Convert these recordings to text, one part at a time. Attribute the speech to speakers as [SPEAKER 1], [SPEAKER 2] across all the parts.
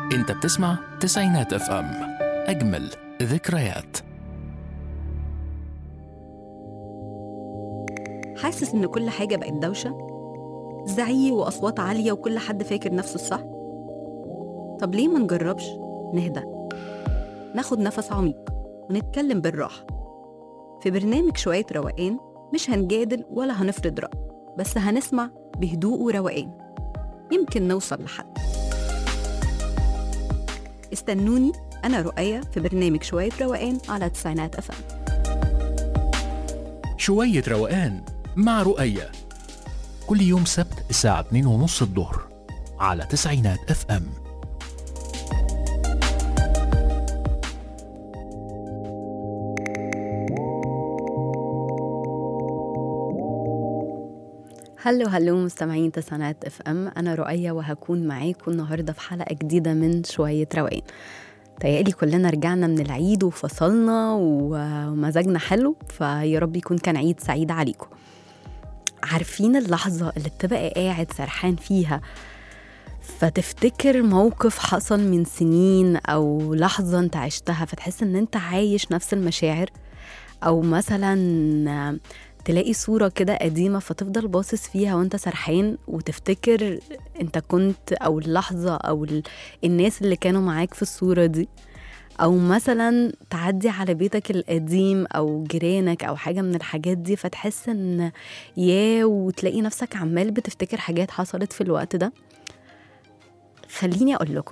[SPEAKER 1] انت بتسمع تسعينات اف ام اجمل ذكريات
[SPEAKER 2] حاسس إن كل حاجة بقت دوشة زعيق وأصوات عالية وكل حد فاكر نفسه الصح طب ليه ما نجربش نهدى ناخد نفس عميق ونتكلم بالراحة في برنامج شوية روقان مش هنجادل ولا هنفرض رأي بس هنسمع بهدوء وروقان يمكن نوصل لحد استنوني أنا رؤية في برنامج شوية روقان على تسعينات أفهم
[SPEAKER 1] شوية روقان مع رؤية كل يوم سبت الساعة 2 ونص الظهر على تسعينات اف ام
[SPEAKER 2] هلو هلو مستمعين تسعينات اف ام انا رؤية وهكون معاكم النهارده في حلقة جديدة من شوية روقان تهيألي كلنا رجعنا من العيد وفصلنا ومزاجنا حلو فيا رب يكون كان عيد سعيد عليكم عارفين اللحظة اللي بتبقى قاعد سرحان فيها فتفتكر موقف حصل من سنين أو لحظة انت عشتها فتحس ان انت عايش نفس المشاعر أو مثلا تلاقي صورة كده قديمة فتفضل باصص فيها وانت سرحان وتفتكر انت كنت او اللحظة او ال- الناس اللي كانوا معاك في الصورة دي او مثلا تعدي على بيتك القديم او جيرانك او حاجة من الحاجات دي فتحس ان ياه وتلاقي نفسك عمال بتفتكر حاجات حصلت في الوقت ده خليني اقول لكم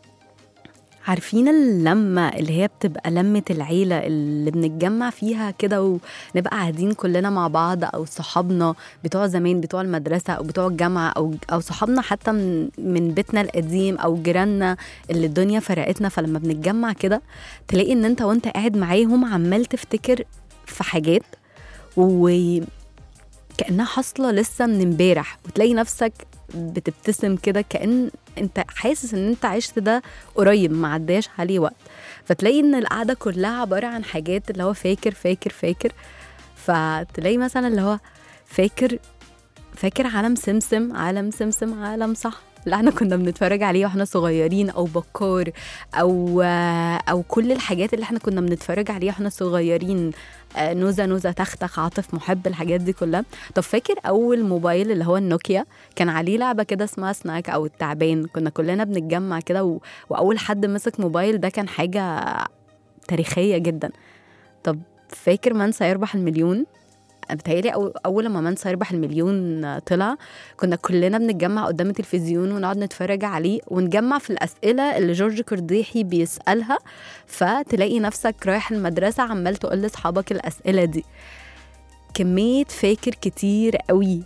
[SPEAKER 2] عارفين اللمة اللي هي بتبقى لمة العيلة اللي بنتجمع فيها كده ونبقى قاعدين كلنا مع بعض أو صحابنا بتوع زمان بتوع المدرسة أو بتوع الجامعة أو أو صحابنا حتى من من بيتنا القديم أو جيراننا اللي الدنيا فرقتنا فلما بنتجمع كده تلاقي إن أنت وأنت قاعد معاهم عمال تفتكر في حاجات وكأنها حاصلة لسه من امبارح وتلاقي نفسك بتبتسم كده كأن انت حاسس ان انت عشت ده قريب ما عداش عليه وقت فتلاقي ان القعده كلها عباره عن حاجات اللي هو فاكر فاكر فاكر فتلاقي مثلا اللي هو فاكر فاكر عالم سمسم عالم سمسم عالم صح اللي احنا كنا بنتفرج عليه واحنا صغيرين او بكار او او كل الحاجات اللي احنا كنا بنتفرج عليها واحنا صغيرين آه، نوزة نوزة تختخ عاطف محب الحاجات دي كلها طب فاكر اول موبايل اللي هو النوكيا كان عليه لعبه كده اسمها سناك او التعبان كنا كلنا بنتجمع كده و... واول حد مسك موبايل ده كان حاجه تاريخيه جدا طب فاكر من سيربح المليون بتهيألي أو أول ما من سيربح المليون طلع كنا كلنا بنتجمع قدام التلفزيون ونقعد نتفرج عليه ونجمع في الأسئلة اللي جورج كرديحي بيسألها فتلاقي نفسك رايح المدرسة عمال تقول لأصحابك الأسئلة دي كمية فاكر كتير قوي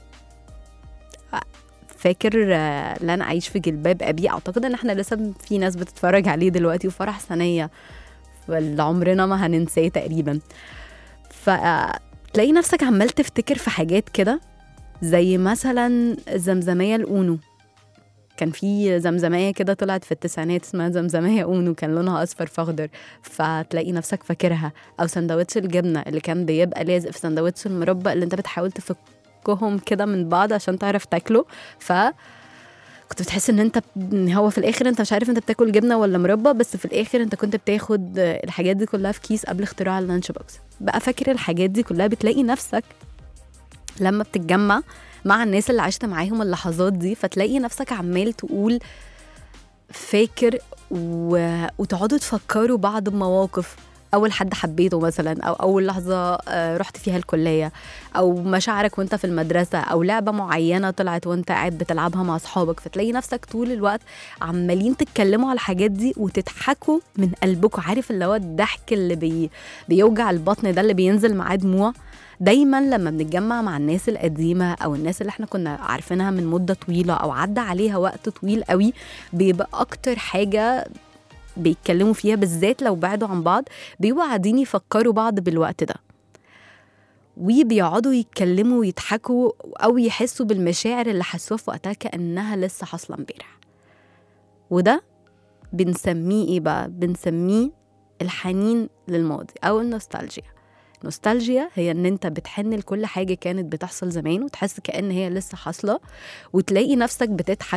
[SPEAKER 2] فاكر آه، لا انا عايش في جلباب ابي اعتقد ان احنا لسه في ناس بتتفرج عليه دلوقتي وفرح ثانيه اللي عمرنا ما هننساه تقريبا فتلاقي نفسك عمال تفتكر في حاجات كده زي مثلا الزمزميه الاونو كان في زمزمية كده طلعت في التسعينات اسمها زمزمية أونو كان لونها أصفر فأخضر فتلاقي نفسك فاكرها أو سندوتش الجبنة اللي كان بيبقى لازق في سندوتش المربى اللي أنت بتحاول تفكهم كده من بعض عشان تعرف تاكله ف كنت بتحس ان انت إن هو في الاخر انت مش عارف انت بتاكل جبنه ولا مربى بس في الاخر انت كنت بتاخد الحاجات دي كلها في كيس قبل اختراع اللانش بوكس بقى فاكر الحاجات دي كلها بتلاقي نفسك لما بتتجمع مع الناس اللي عشت معاهم اللحظات دي فتلاقي نفسك عمال تقول فاكر و... وتقعدوا تفكروا بعض بمواقف اول حد حبيته مثلا او اول لحظه آه، رحت فيها الكليه او مشاعرك وانت في المدرسه او لعبه معينه طلعت وانت قاعد بتلعبها مع اصحابك فتلاقي نفسك طول الوقت عمالين تتكلموا على الحاجات دي وتضحكوا من قلبكم عارف اللي هو الضحك اللي بي بيوجع البطن ده اللي بينزل معاه دموع دايما لما بنتجمع مع الناس القديمه او الناس اللي احنا كنا عارفينها من مده طويله او عدى عليها وقت طويل قوي بيبقى اكتر حاجه بيتكلموا فيها بالذات لو بعدوا عن بعض بيبقوا قاعدين يفكروا بعض بالوقت ده وبيقعدوا يتكلموا ويضحكوا او يحسوا بالمشاعر اللي حسوها في وقتها كانها لسه حاصله امبارح وده بنسميه ايه بقى بنسميه الحنين للماضي او النوستالجيا نوستالجيا هي ان انت بتحن لكل حاجه كانت بتحصل زمان وتحس كأن هي لسه حاصله وتلاقي نفسك بتضحك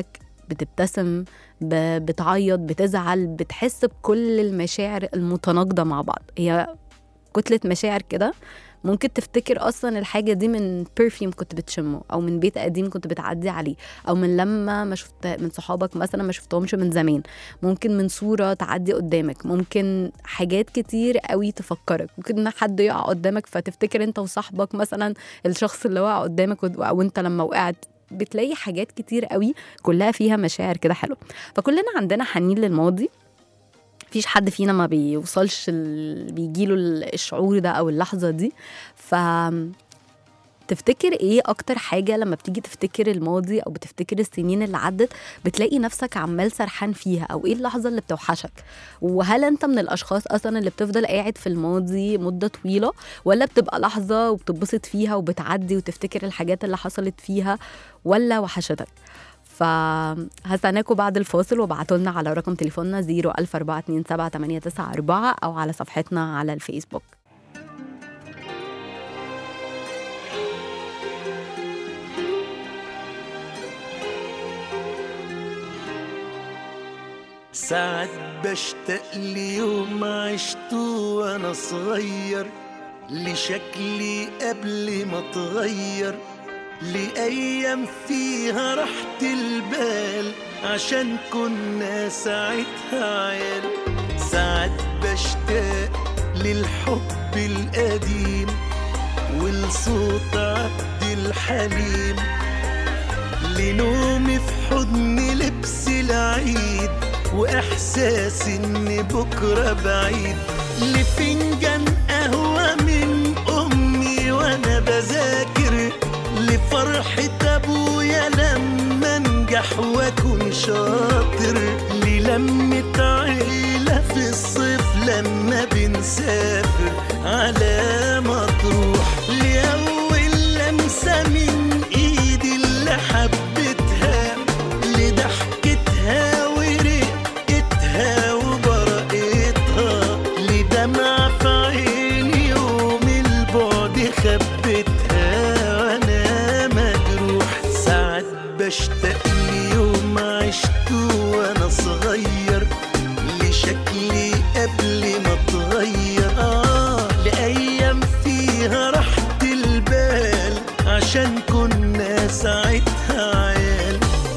[SPEAKER 2] بتبتسم ب- بتعيط بتزعل بتحس بكل المشاعر المتناقضة مع بعض هي كتلة مشاعر كده ممكن تفتكر اصلا الحاجه دي من برفيوم كنت بتشمه او من بيت قديم كنت بتعدي عليه او من لما ما شفت من صحابك مثلا ما شفتهمش من زمان ممكن من صوره تعدي قدامك ممكن حاجات كتير قوي تفكرك ممكن ان حد يقع قدامك فتفتكر انت وصاحبك مثلا الشخص اللي وقع قدامك ود- او انت لما وقعت بتلاقي حاجات كتير قوي كلها فيها مشاعر كده حلوه فكلنا عندنا حنين للماضي مفيش حد فينا ما بيوصلش ال... بيجيله الشعور ده او اللحظه دي ف تفتكر ايه اكتر حاجه لما بتيجي تفتكر الماضي او بتفتكر السنين اللي عدت بتلاقي نفسك عمال سرحان فيها او ايه اللحظه اللي بتوحشك وهل انت من الاشخاص اصلا اللي بتفضل قاعد في الماضي مده طويله ولا بتبقى لحظه وبتتبسط فيها وبتعدي وتفتكر الحاجات اللي حصلت فيها ولا وحشتك فهستناكم بعد الفاصل وابعتوا لنا على رقم تليفوننا 014278994 او على صفحتنا على الفيسبوك
[SPEAKER 3] ساعات بشتاق ليوم عشته وانا صغير لشكلي قبل ما اتغير لأيام فيها راحة البال عشان كنا ساعتها عيال ساعات بشتاق للحب القديم ولصوت عبد الحليم لنومي في حضن لبس العيد واحساس ان بكره بعيد لفنجان قهوه من امي وانا بذاكر لفرحه ابويا لما انجح واكون شاطر للمه عيله في الصيف لما بنسافر على مطروح لاول لمسه من ايدي اللي حبيتها لضحكتها ورقتها وبرقتها لدمع في عيني يوم البعد خبتها وانا مجروح ساعات بشتاق ليوم عشته وانا صغير لشكلي قبل ما اتغير اه لايام فيها راحة البال عشان كنا ساعتها عيال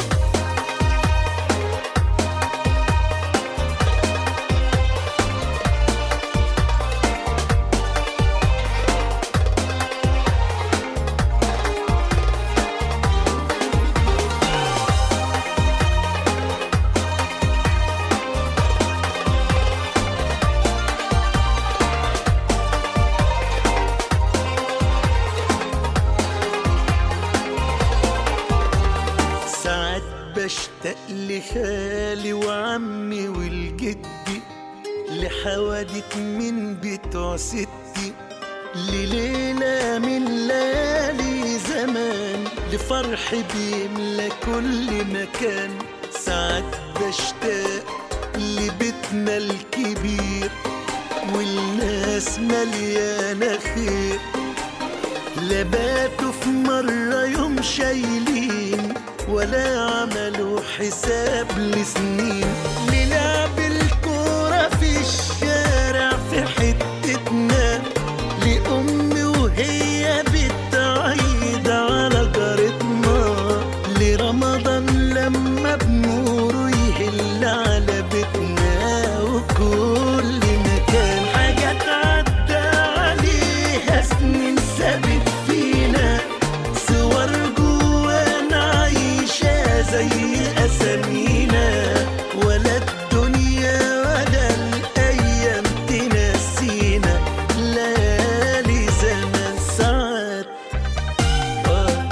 [SPEAKER 3] ساعات بشتاق لخالي وعمي والجدي لحوادث من بتوع ستي لليلة من ليالي زمان لفرح بيملى كل مكان ساعات بشتاق لبيتنا الكبير والناس مليانة خير لباتوا في مرة يوم شايلين ولا عملوا حساب لسنين للعب الكورة في الشارع في حتتنا لأمي وهي بتعيد على جارتنا لرمضان لما بنوره يهل على بيتنا وكل مكان حاجات عدى عليها سنين سابت فينا صور جوانا عايشة زي أسامينا ولا الدنيا ولا الأيام تنسينا ليالي زمان ساعات آه،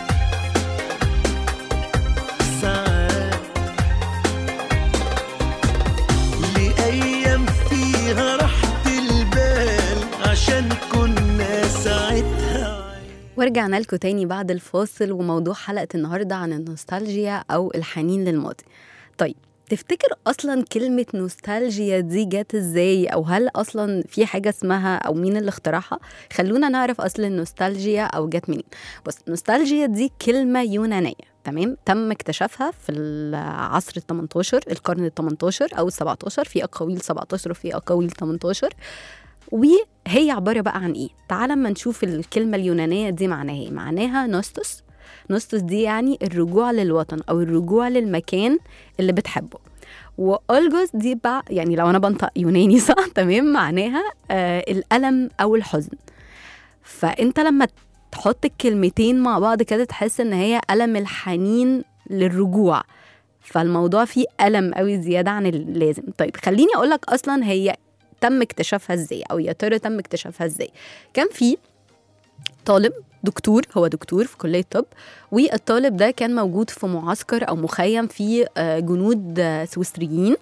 [SPEAKER 3] ساعات لأيام فيها راحة البال عشان كنا ساعتها عيال
[SPEAKER 2] ورجعنا لكم تاني بعد الفاصل وموضوع حلقة النهاردة عن النوستالجيا أو الحنين للماضي طيب تفتكر اصلا كلمه نوستالجيا دي جت ازاي او هل اصلا في حاجه اسمها او مين اللي اخترعها خلونا نعرف اصل النوستالجيا او جت منين بص نوستالجيا دي كلمه يونانيه تمام تم اكتشافها في العصر ال 18 القرن ال 18 او ال 17 في اقاويل 17 وفي اقاويل 18 وهي عباره بقى عن ايه تعال اما نشوف الكلمه اليونانيه دي معناها ايه معناها نوستوس نوستوس دي يعني الرجوع للوطن او الرجوع للمكان اللي بتحبه واولجوس دي بقى يعني لو انا بنطق يوناني صح تمام معناها آه الالم او الحزن فانت لما تحط الكلمتين مع بعض كده تحس ان هي الم الحنين للرجوع فالموضوع فيه الم قوي زياده عن اللازم طيب خليني اقول لك اصلا هي تم اكتشافها ازاي او يا ترى تم اكتشافها ازاي كان في طالب دكتور هو دكتور في كليه طب والطالب ده كان موجود في معسكر او مخيم في آه، جنود آه، سويسريين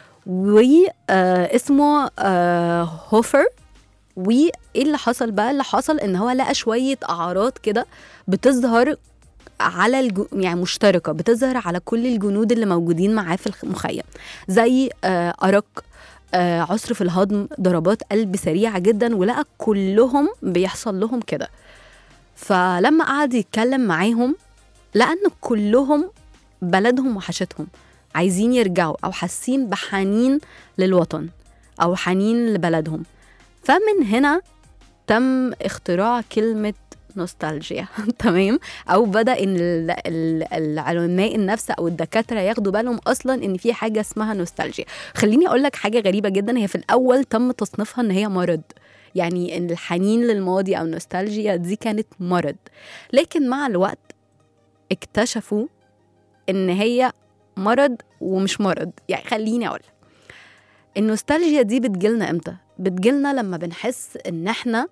[SPEAKER 2] واسمه هوفر وايه اللي حصل بقى اللي حصل ان هو لقى شويه اعراض كده بتظهر على الجو... يعني مشتركه بتظهر على كل الجنود اللي موجودين معاه في المخيم زي آه، ارق آه، عسر في الهضم ضربات قلب سريعه جدا ولقى كلهم بيحصل لهم كده فلما قعد يتكلم معاهم لقى ان كلهم بلدهم وحشتهم عايزين يرجعوا او حاسين بحنين للوطن او حنين لبلدهم فمن هنا تم اختراع كلمة نوستالجيا تمام او بدا ان ال- ال- العلماء النفس او الدكاتره ياخدوا بالهم اصلا ان في حاجه اسمها نوستالجيا خليني اقول لك حاجه غريبه جدا هي في الاول تم تصنيفها ان هي مرض يعني ان الحنين للماضي او النوستالجيا دي كانت مرض لكن مع الوقت اكتشفوا ان هي مرض ومش مرض يعني خليني اقول لك. النوستالجيا دي بتجيلنا امتى بتجيلنا لما بنحس ان احنا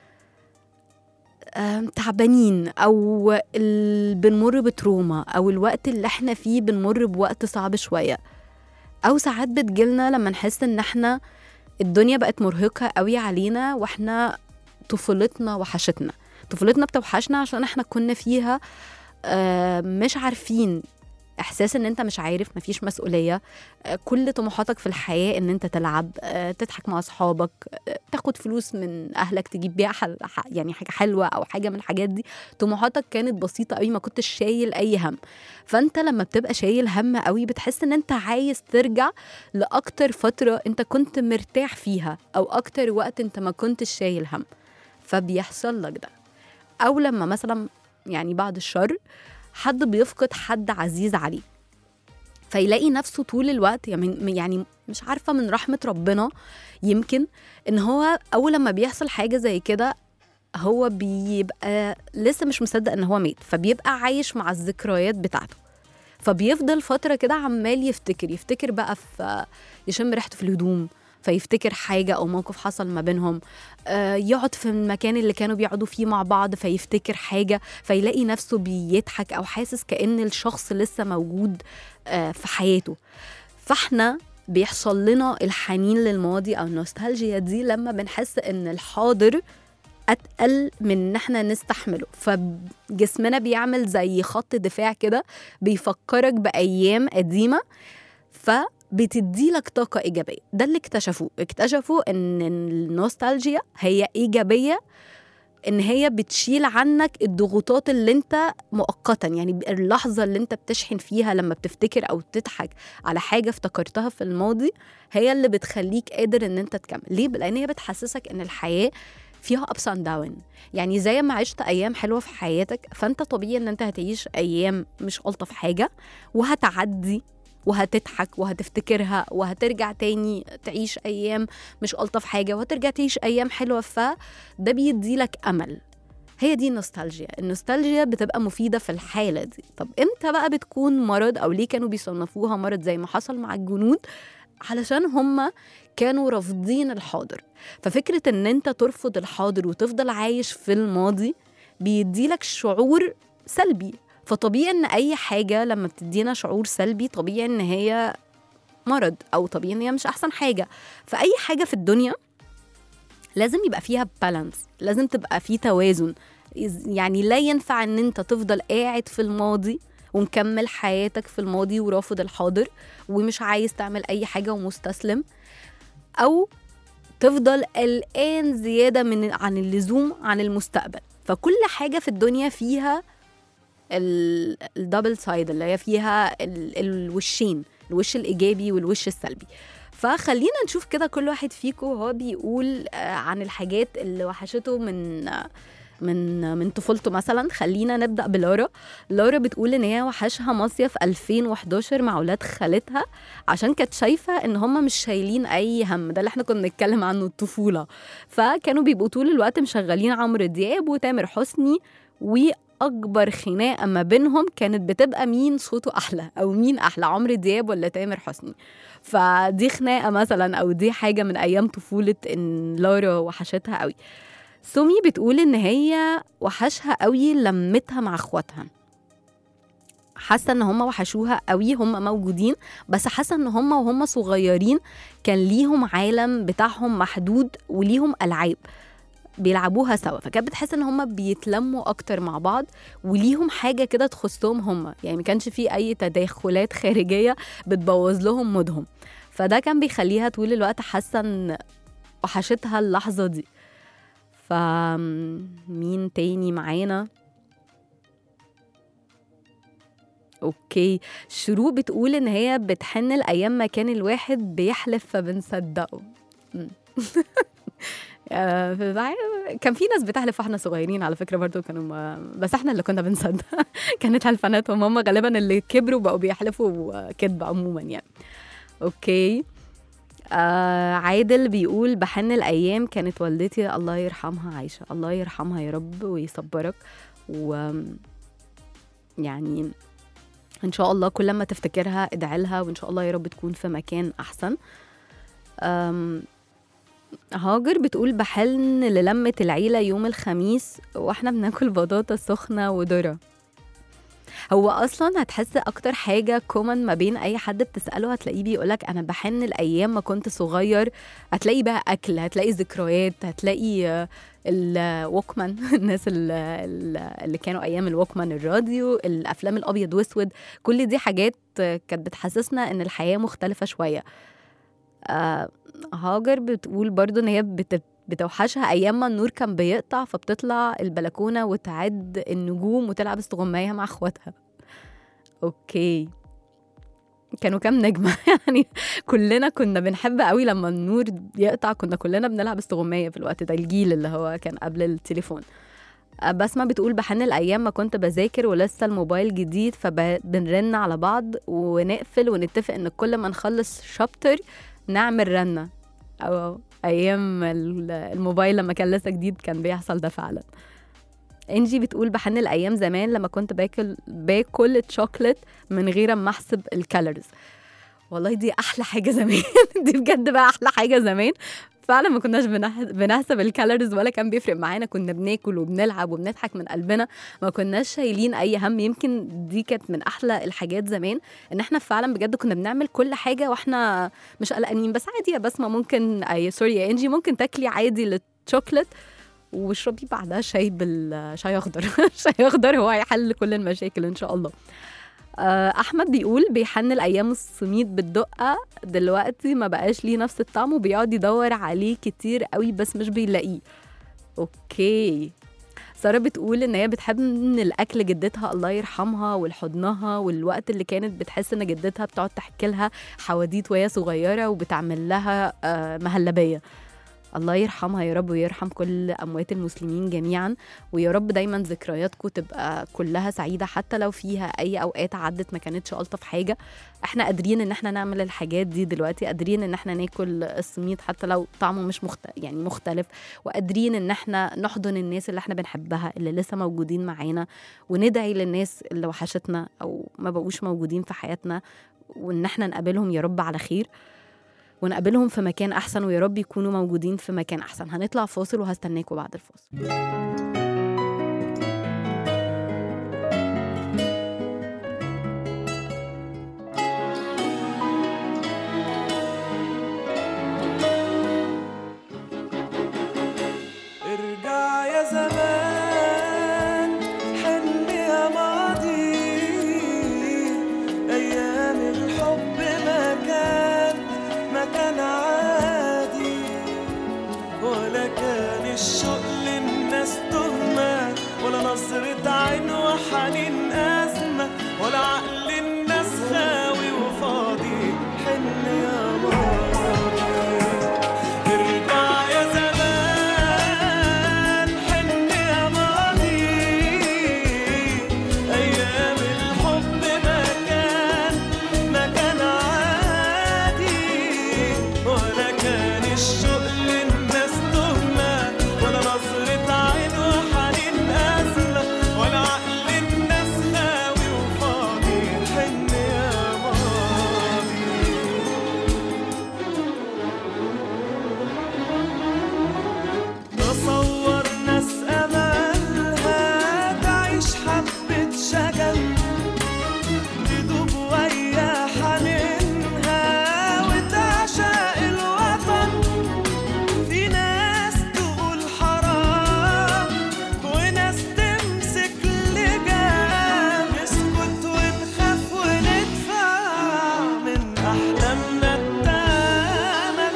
[SPEAKER 2] آم، تعبانين او ال- بنمر بتروما او الوقت اللي احنا فيه بنمر بوقت صعب شويه او ساعات بتجيلنا لما نحس ان احنا الدنيا بقت مرهقه قوي علينا واحنا طفولتنا وحشتنا طفولتنا بتوحشنا عشان احنا كنا فيها آه، مش عارفين احساس ان انت مش عارف مفيش مسؤوليه آه، كل طموحاتك في الحياه ان انت تلعب آه، تضحك مع اصحابك آه، تاخد فلوس من اهلك تجيب بيها حل... ح- يعني حاجه حلوه او حاجه من الحاجات دي طموحاتك كانت بسيطه قوي ما كنتش شايل اي هم فانت لما بتبقى شايل هم قوي بتحس ان انت عايز ترجع لاكتر فتره انت كنت مرتاح فيها او اكتر وقت انت ما كنتش شايل هم فبيحصل لك ده او لما مثلا يعني بعد الشر حد بيفقد حد عزيز عليه فيلاقي نفسه طول الوقت يعني يعني مش عارفه من رحمه ربنا يمكن ان هو اول لما بيحصل حاجه زي كده هو بيبقى لسه مش مصدق ان هو مات فبيبقى عايش مع الذكريات بتاعته فبيفضل فتره كده عمال يفتكر يفتكر بقى في يشم ريحته في الهدوم فيفتكر حاجة أو موقف حصل ما بينهم آه، يقعد في المكان اللي كانوا بيقعدوا فيه مع بعض فيفتكر حاجة فيلاقي نفسه بيضحك أو حاسس كأن الشخص لسه موجود آه، في حياته فاحنا بيحصل لنا الحنين للماضي أو النوستالجيا دي لما بنحس إن الحاضر أتقل من إن احنا نستحمله فجسمنا بيعمل زي خط دفاع كده بيفكرك بأيام قديمة فبتدي لك طاقة إيجابية ده اللي اكتشفوه اكتشفوا إن النوستالجيا هي إيجابية ان هي بتشيل عنك الضغوطات اللي انت مؤقتا يعني اللحظه اللي انت بتشحن فيها لما بتفتكر او تضحك على حاجه افتكرتها في الماضي هي اللي بتخليك قادر ان انت تكمل ليه لان هي بتحسسك ان الحياه فيها ابس اند داون يعني زي ما عشت ايام حلوه في حياتك فانت طبيعي ان انت هتعيش ايام مش الطف حاجه وهتعدي وهتضحك وهتفتكرها وهترجع تاني تعيش ايام مش الطف حاجه وهترجع تعيش ايام حلوه فده بيدي لك امل هي دي النوستالجيا النوستالجيا بتبقى مفيدة في الحالة دي طب امتى بقى بتكون مرض او ليه كانوا بيصنفوها مرض زي ما حصل مع الجنود علشان هم كانوا رافضين الحاضر ففكرة ان انت ترفض الحاضر وتفضل عايش في الماضي بيديلك شعور سلبي فطبيعي ان اي حاجة لما بتدينا شعور سلبي طبيعي ان هي مرض او طبيعي ان هي مش احسن حاجة فاي حاجة في الدنيا لازم يبقى فيها بالانس لازم تبقى في توازن إز- يعني لا ينفع ان انت تفضل قاعد في الماضي ومكمل حياتك في الماضي ورافض الحاضر ومش عايز تعمل اي حاجه ومستسلم او تفضل قلقان زياده من عن اللزوم عن المستقبل فكل حاجه في الدنيا فيها الدبل سايد اللي هي فيها ال- الوشين الوش الايجابي والوش السلبي فخلينا نشوف كده كل واحد فيكم وهو بيقول آه، عن الحاجات اللي وحشته من آه، من من طفولته مثلا خلينا نبدا بلارا لارا بتقول ان هي وحشها مصيف 2011 مع اولاد خالتها عشان كانت شايفه ان هم مش شايلين اي هم ده اللي احنا كنا بنتكلم عنه الطفوله فكانوا بيبقوا طول الوقت مشغلين عمرو دياب وتامر حسني واكبر خناقه ما بينهم كانت بتبقى مين صوته احلى او مين احلى عمرو دياب ولا تامر حسني فدي خناقه مثلا او دي حاجه من ايام طفوله ان لارا وحشتها قوي سومي بتقول ان هي وحشها قوي لمتها مع اخواتها حاسه ان هم وحشوها قوي هم موجودين بس حاسه ان هم وهم صغيرين كان ليهم عالم بتاعهم محدود وليهم العاب بيلعبوها سوا فكانت بتحس ان هم بيتلموا اكتر مع بعض وليهم حاجه كده تخصهم هم يعني ما كانش في اي تداخلات خارجيه بتبوظ لهم مودهم فده كان بيخليها طول الوقت حاسه ان وحشتها اللحظه دي فمين تاني معانا اوكي شروق بتقول ان هي بتحن لايام ما كان الواحد بيحلف فبنصدقه مم. آه، فبع- كان في ناس بتحلف واحنا صغيرين على فكره برضو كانوا ما بس احنا اللي كنا بنصدق كانت حلفاناتهم هم غالبا اللي كبروا بقوا بيحلفوا كذب عموما يعني اوكي آه عادل بيقول بحن الايام كانت والدتي الله يرحمها عايشه الله يرحمها يا رب ويصبرك و يعني ان شاء الله كل ما تفتكرها ادعي لها وان شاء الله يا رب تكون في مكان احسن أم هاجر بتقول بحلم للمة العيلة يوم الخميس واحنا بناكل بطاطا سخنة وذرة هو اصلا هتحس اكتر حاجه كومن ما بين اي حد بتساله هتلاقيه بيقولك انا بحن الايام ما كنت صغير هتلاقي بقى اكل هتلاقي ذكريات هتلاقي آه، الووكمان الناس ال- ال- اللي كانوا ايام الووكمان الراديو الافلام الابيض واسود كل دي حاجات آه، كانت بتحسسنا ان الحياه مختلفه شويه آه، هاجر بتقول برضو ان هي بت بتوحشها ايام ما النور كان بيقطع فبتطلع البلكونه وتعد النجوم وتلعب استغمايه مع اخواتها اوكي كانوا كام نجمة يعني كلنا كنا بنحب قوي لما النور يقطع كنا كلنا بنلعب استغماية في الوقت ده الجيل اللي هو كان قبل التليفون آه، بسمة بتقول بحن الأيام ما كنت بذاكر ولسه الموبايل جديد فبنرن على بعض ونقفل ونتفق إن كل ما نخلص شابتر نعمل رنة أو أيام ال- الموبايل لما كان لسه جديد كان بيحصل ده فعلا انجي بتقول بحن الايام زمان لما كنت باكل باكل تشوكلت من غير ما احسب الكالوريز والله دي احلى حاجه زمان دي بجد بقى احلى حاجه زمان فعلا ما كناش بنح- بنحسب الكالوريز ولا كان بيفرق معانا كنا بناكل وبنلعب وبنضحك من قلبنا ما كناش شايلين اي هم يمكن دي كانت من احلى الحاجات زمان ان احنا فعلا بجد كنا بنعمل كل حاجه واحنا مش قلقانين بس عادي يا بسمه ممكن اي سوري يا انجي ممكن تاكلي عادي الشوكليت واشربي بعدها شاي بالشاي اخضر شاي اخضر هو هيحل كل المشاكل ان شاء الله آه، احمد بيقول بيحن الايام السميد بالدقه دلوقتي ما بقاش ليه نفس الطعم وبيقعد يدور عليه كتير قوي بس مش بيلاقيه اوكي سارة بتقول ان هي بتحب من الاكل جدتها الله يرحمها والحضنها والوقت اللي كانت بتحس ان جدتها بتقعد تحكي لها حواديت وهي صغيره وبتعمل لها آه، مهلبيه الله يرحمها يا رب ويرحم كل اموات المسلمين جميعا ويا رب دايما ذكرياتكم تبقى كلها سعيده حتى لو فيها اي اوقات عدت ما كانتش الطف حاجه احنا قادرين ان احنا نعمل الحاجات دي دلوقتي قادرين ان احنا ناكل السميد حتى لو طعمه مش مخت... يعني مختلف وقادرين ان احنا نحضن الناس اللي احنا بنحبها اللي لسه موجودين معانا وندعي للناس اللي وحشتنا او ما بقوش موجودين في حياتنا وان احنا نقابلهم يا رب على خير ونقابلهم في مكان احسن ويا رب يكونوا موجودين في مكان احسن هنطلع فاصل وهستناكم بعد الفاصل
[SPEAKER 3] ارجع يا زمان حن يا ماضي كان عادي ولا كان الشوق للناس تهمة ولا نظرة عين وحنين أزمة ولا عقل الناس خاوي وفاضي حن يا ماضي ارجع يا زمان حن يا ماضي أيام الحب ما كان ما كان عادي ولا كان الشوق للناس تهمة ولا نظرة عين وحنين أزمة ولا عقل الناس خاوي وفاضي حن يا ماضي تصور ناس أملها تعيش حبة شجن تدوب ويا حنينها وتعشق الوطن في ناس تقول حرام وناس تمسك لجام نسكت ونخاف وندفع من أحلامنا التمن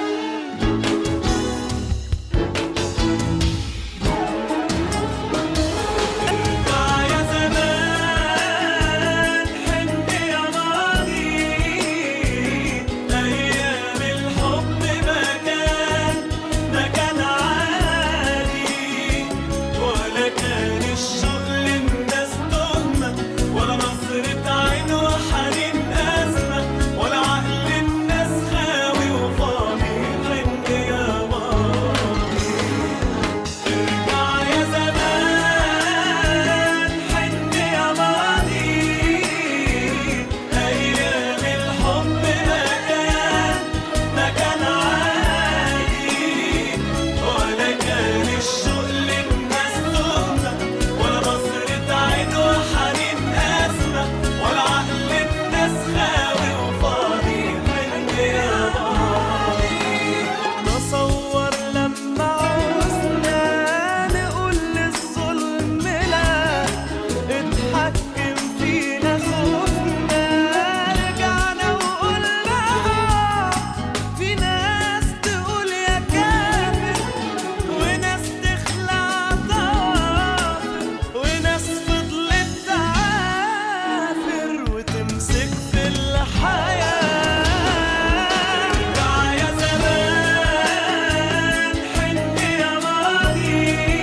[SPEAKER 3] ارجع يا زمان حن يا ماضي أيام الحب ما كان ما كان عادي ولا كان الشوق للناس تهمة ولا نظرة عين وحنين أزمة ولا عقل الناس خاوي وفاضي حن يا ماضي ارجع يا زمان حن يا ماضي أيام الحب ما كان ما كان عادي ولا كان الشوق للناس تهمة ولا نظرة عين وحنين أزمة ولا عقل الناس خاوي وفاضي حن يا ماضي تصور لما عوزنا نقول للظلم لا اتحكم فينا خوفنا رجعنا وقلنا آه. في ناس تقول يا كافر وناس تخلع ضوافر وناس فضلت تعافر وتمسك في الحياة ارجع يا زمان حن يا ماضي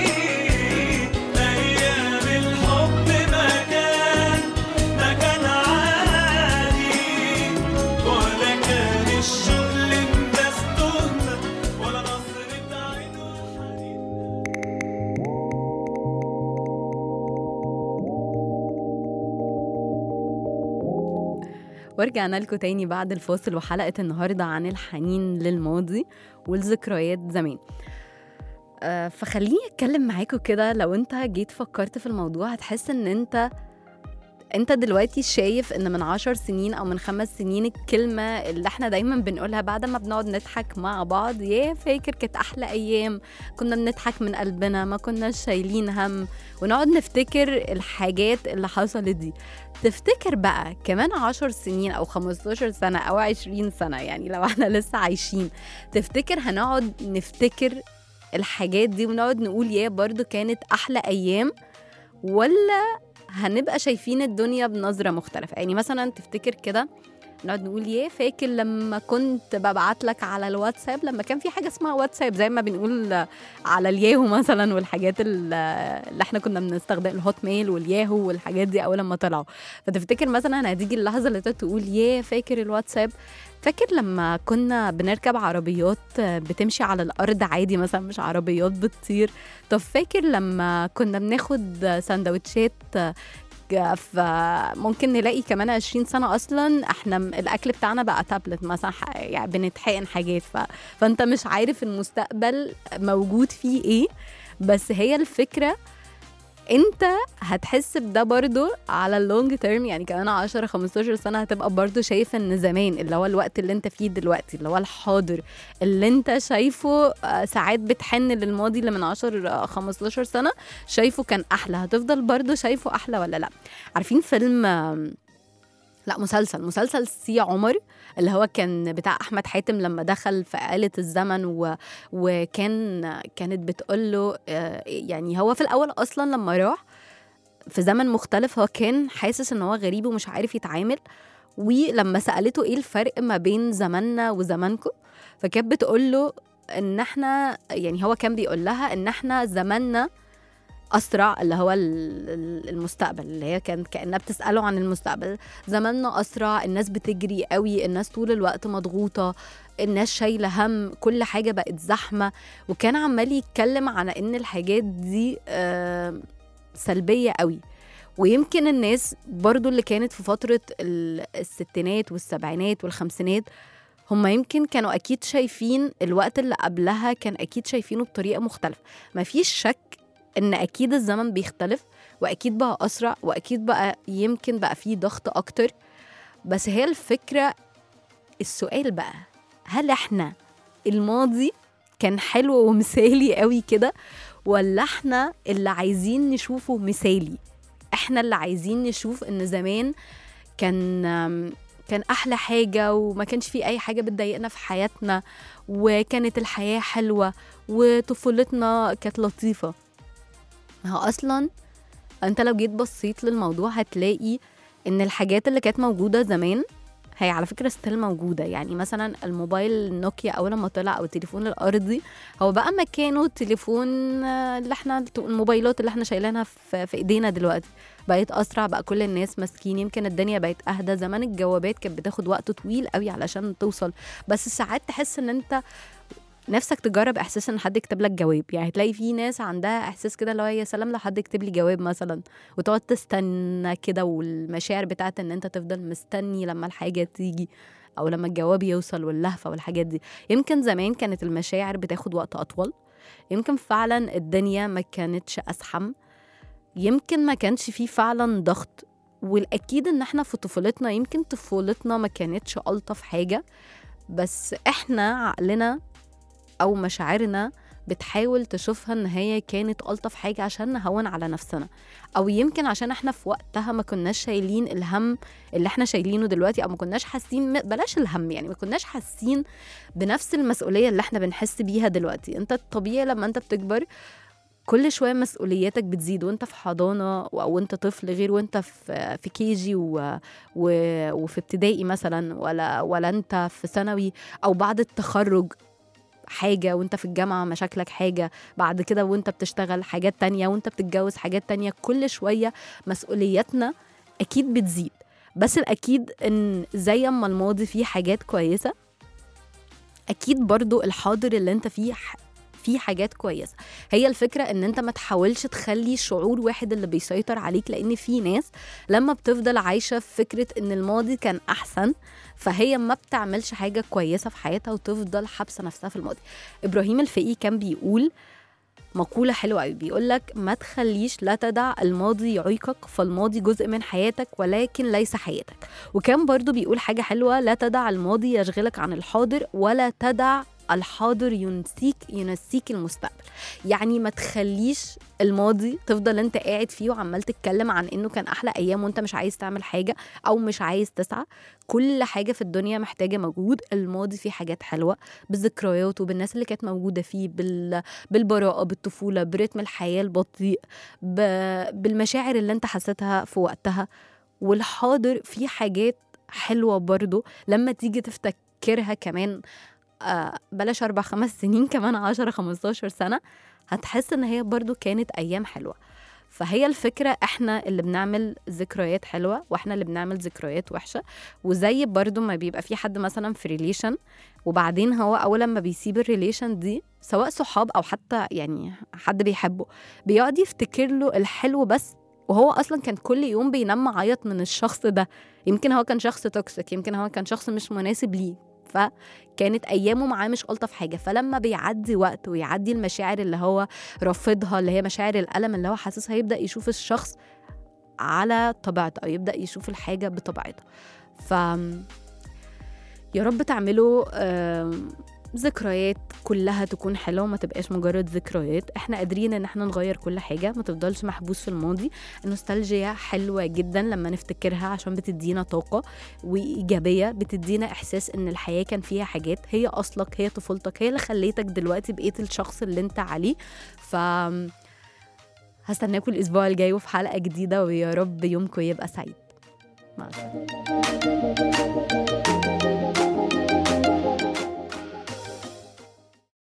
[SPEAKER 3] أيام الحب ما كان ما كان عادي ولا كان الشوق للناس تهمة ولا نظرة عين وحنين
[SPEAKER 2] ورجعنا لكم تاني بعد الفاصل وحلقة النهاردة عن الحنين للماضي والذكريات زمان آه، فخليني اتكلم معاكم كده لو انت جيت فكرت في الموضوع هتحس ان انت انت دلوقتي شايف ان من عشر سنين او من خمس سنين الكلمة اللي احنا دايما بنقولها بعد ما بنقعد نضحك مع بعض يا فاكر كانت احلى ايام كنا بنضحك من قلبنا ما كناش شايلين هم ونقعد نفتكر الحاجات اللي حصلت دي تفتكر بقى كمان عشر سنين او 15 سنة او 20 سنة يعني لو احنا لسه عايشين تفتكر هنقعد نفتكر الحاجات دي ونقعد نقول يا برضو كانت احلى ايام ولا هنبقى شايفين الدنيا بنظرة مختلفة يعني مثلا تفتكر كده نقعد نقول يا فاكر لما كنت ببعت لك على الواتساب لما كان في حاجه اسمها واتساب زي ما بنقول على الياهو مثلا والحاجات ال- اللي احنا كنا بنستخدم الهوت ميل والياهو والحاجات دي اول لما طلعوا فتفتكر مثلا هتيجي اللحظه اللي انت تقول يا فاكر الواتساب فاكر لما كنا بنركب عربيات بتمشي على الارض عادي مثلا مش عربيات بتطير طب فاكر لما كنا بناخد سندوتشات فممكن نلاقي كمان 20 سنة أصلا احنا م- الأكل بتاعنا بقى تابلت مثلا ح- يعني بنتحقن حاجات ف... فأنت مش عارف المستقبل موجود فيه إيه بس هي الفكرة انت هتحس بده برضو على اللونج تيرم يعني كمان 10 15 سنه هتبقى برضو شايف ان زمان اللي هو الوقت اللي انت فيه دلوقتي اللي هو الحاضر اللي انت شايفه آه، ساعات بتحن للماضي اللي من 10 آه، 15 سنه شايفه كان احلى هتفضل برضو شايفه احلى ولا لا عارفين فيلم آم، لا مسلسل مسلسل سي عمر اللي هو كان بتاع احمد حاتم لما دخل في آلة الزمن و... وكان كانت بتقول له آه، يعني هو في الاول اصلا لما راح في زمن مختلف هو كان حاسس ان هو غريب ومش عارف يتعامل ولما سالته ايه الفرق ما بين زماننا وزمانكم فكانت بتقول له ان احنا يعني هو كان بيقول لها ان احنا زماننا اسرع اللي هو ال- ال- المستقبل اللي هي كانت كانها بتساله عن المستقبل زماننا اسرع الناس بتجري قوي الناس طول الوقت مضغوطه الناس شايله هم كل حاجه بقت زحمه وكان عمال يتكلم على ان الحاجات دي آه، سلبيه قوي ويمكن الناس برضو اللي كانت في فترة ال- الستينات والسبعينات والخمسينات هم يمكن كانوا أكيد شايفين الوقت اللي قبلها كان أكيد شايفينه بطريقة مختلفة مفيش شك إن أكيد الزمن بيختلف وأكيد بقى أسرع وأكيد بقى يمكن بقى فيه ضغط أكتر بس هي الفكرة السؤال بقى هل إحنا الماضي كان حلو ومثالي قوي كده ولا إحنا اللي عايزين نشوفه مثالي احنا اللي عايزين نشوف ان زمان كان آم، كان احلى حاجه وما كانش في اي حاجه بتضايقنا في حياتنا وكانت الحياه حلوه وطفولتنا كانت لطيفه ما هو اصلا انت لو جيت بصيت للموضوع هتلاقي ان الحاجات اللي كانت موجوده زمان هي على فكره ستيل موجوده يعني مثلا الموبايل النوكيا اول ما طلع او التليفون الارضي هو بقى مكانه التليفون آه، اللي احنا الموبايلات اللي احنا شايلينها في في ايدينا دلوقتي بقت اسرع بقى كل الناس ماسكين يمكن الدنيا بقت اهدى زمان الجوابات كانت بتاخد وقت طويل قوي علشان توصل بس ساعات تحس ان انت نفسك تجرب احساس ان حد يكتب لك جواب يعني تلاقي في ناس عندها احساس كده اللي هو يا سلام لو حد يكتب لي جواب مثلا وتقعد تستنى كده والمشاعر بتاعت ان انت تفضل مستني لما الحاجه تيجي او لما الجواب يوصل واللهفه والحاجات دي يمكن زمان كانت المشاعر بتاخد وقت اطول يمكن فعلا الدنيا ما كانتش ازحم يمكن ما كانش فيه فعلا ضغط والاكيد ان احنا في طفولتنا يمكن طفولتنا ما كانتش الطف حاجه بس احنا عقلنا او مشاعرنا بتحاول تشوفها ان هي كانت الطف حاجه عشان نهون على نفسنا او يمكن عشان احنا في وقتها ما كناش شايلين الهم اللي احنا شايلينه دلوقتي او ما كناش حاسين بلاش الهم يعني ما كناش حاسين بنفس المسؤوليه اللي احنا بنحس بيها دلوقتي انت الطبيعي لما انت بتكبر كل شويه مسؤولياتك بتزيد وانت في حضانه او انت طفل غير وانت في في كي جي و... و... وفي ابتدائي مثلا ولا ولا انت في ثانوي او بعد التخرج حاجة وانت في الجامعة مشاكلك حاجة بعد كده وانت بتشتغل حاجات تانية وانت بتتجوز حاجات تانية كل شوية مسؤولياتنا أكيد بتزيد بس الأكيد إن زي ما الماضي فيه حاجات كويسة أكيد برضو الحاضر اللي انت فيه ح- فيه حاجات كويسة هي الفكرة ان انت ما تحاولش تخلي شعور واحد اللي بيسيطر عليك لان في ناس لما بتفضل عايشة في فكرة ان الماضي كان احسن فهي ما بتعملش حاجة كويسة في حياتها وتفضل حابسة نفسها في الماضي إبراهيم الفقي كان بيقول مقولة حلوة قوي بيقول لك ما تخليش لا تدع الماضي يعيقك فالماضي جزء من حياتك ولكن ليس حياتك وكان برضو بيقول حاجة حلوة لا تدع الماضي يشغلك عن الحاضر ولا تدع الحاضر ينسيك ينسيك المستقبل يعني ما تخليش الماضي تفضل انت قاعد فيه وعمال تتكلم عن انه كان احلى ايام وانت مش عايز تعمل حاجه او مش عايز تسعى كل حاجه في الدنيا محتاجه مجهود الماضي فيه حاجات حلوه بالذكريات وبالناس اللي كانت موجوده فيه بال... بالبراءه بالطفوله برتم الحياه البطيء ب... بالمشاعر اللي انت حسيتها في وقتها والحاضر فيه حاجات حلوه برضو لما تيجي تفتكرها كمان آه بلاش أربع خمس سنين كمان عشرة خمستاشر سنة هتحس إن هي برضو كانت أيام حلوة فهي الفكرة احنا اللي بنعمل ذكريات حلوة واحنا اللي بنعمل ذكريات وحشة وزي برضو ما بيبقى في حد مثلا في ريليشن وبعدين هو أول لما بيسيب الريليشن دي سواء صحاب أو حتى يعني حد بيحبه بيقعد يفتكر له الحلو بس وهو اصلا كان كل يوم بينام معيط من الشخص ده يمكن هو كان شخص توكسيك يمكن هو كان شخص مش مناسب ليه فكانت ايامه معاه مش الطف حاجه فلما بيعدي وقت ويعدي المشاعر اللي هو رافضها اللي هي مشاعر الالم اللي هو حاسسها يبدا يشوف الشخص على طبيعته او يبدا يشوف الحاجه بطبيعتها ف يا رب تعملوا آم، ذكريات كلها تكون حلوه وما تبقاش مجرد ذكريات احنا قادرين ان احنا نغير كل حاجه ما تفضلش محبوس في الماضي النوستالجيا حلوه جدا لما نفتكرها عشان بتدينا طاقه وايجابيه بتدينا احساس ان الحياه كان فيها حاجات هي اصلك هي طفولتك هي اللي خليتك دلوقتي بقيت الشخص اللي انت عليه ف هستناكم الاسبوع الجاي وفي حلقه جديده ويا رب يومكم يبقى سعيد مع السلامه